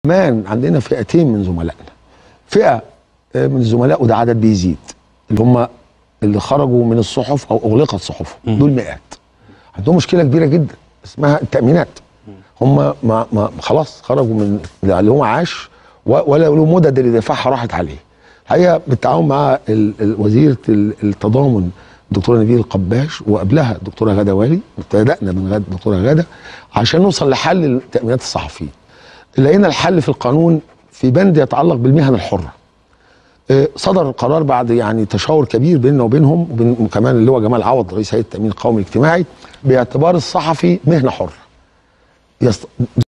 كمان عندنا فئتين من زملائنا فئه آه، من الزملاء وده عدد بيزيد اللي هم اللي خرجوا من الصحف او اغلقت صحفهم دول مئات عندهم مشكله كبيره جدا اسمها التامينات هم ما ما خلاص خرجوا من اللي هو عاش و- ولا له مدد اللي دفعها راحت عليه الحقيقه بالتعاون مع ال- ال- وزيره ال- التضامن الدكتوره نبيل القباش وقبلها الدكتوره غاده والي ابتدانا من غاده الدكتوره غاده عشان نوصل لحل تامينات الصحفيين لقينا الحل في القانون في بند يتعلق بالمهن الحره آه، صدر القرار بعد يعني تشاور كبير بيننا وبينهم وبين وكمان اللي هو جمال عوض رئيس هيئه التامين القومي الاجتماعي باعتبار الصحفي مهنه حره يست...